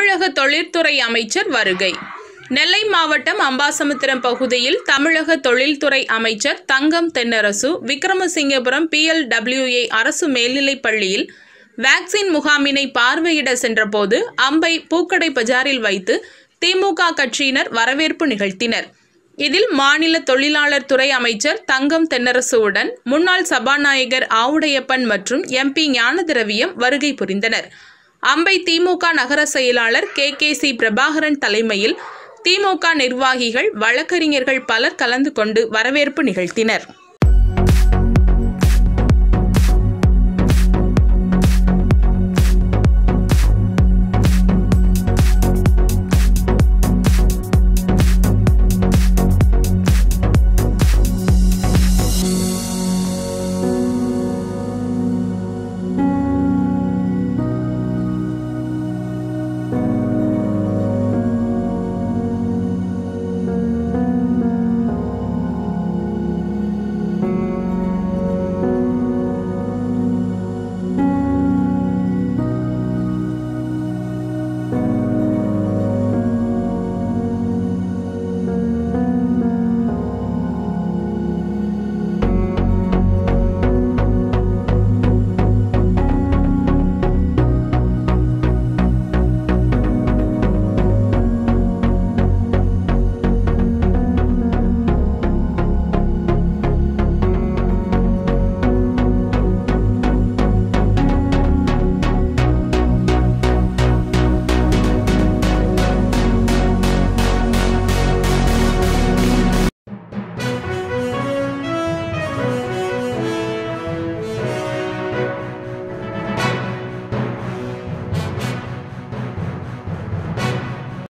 தமிழக தொழில்துறை அமைச்சர் வருகை நெல்லை மாவட்டம் அம்பாசமுத்திரம் பகுதியில் தமிழக தொழில்துறை அமைச்சர் தங்கம் தென்னரசு விக்ரமசிங்கபுரம் பிஎல்டபிள்யூஏ அரசு மேல்நிலைப் பள்ளியில் வேக்சின் முகாமினை பார்வையிட சென்றபோது அம்பை பூக்கடை பஜாரில் வைத்து திமுக கட்சியினர் வரவேற்பு நிகழ்த்தினர் இதில் மாநில தொழிலாளர் துறை அமைச்சர் தங்கம் தென்னரசுவுடன் முன்னாள் சபாநாயகர் ஆவுடையப்பன் மற்றும் எம்பி ஞானதிரவியம் வருகை புரிந்தனர் அம்பை திமுக நகர செயலாளர் கே கே சி பிரபாகரன் தலைமையில் திமுக நிர்வாகிகள் வழக்கறிஞர்கள் பலர் கலந்து கொண்டு வரவேற்பு நிகழ்த்தினர்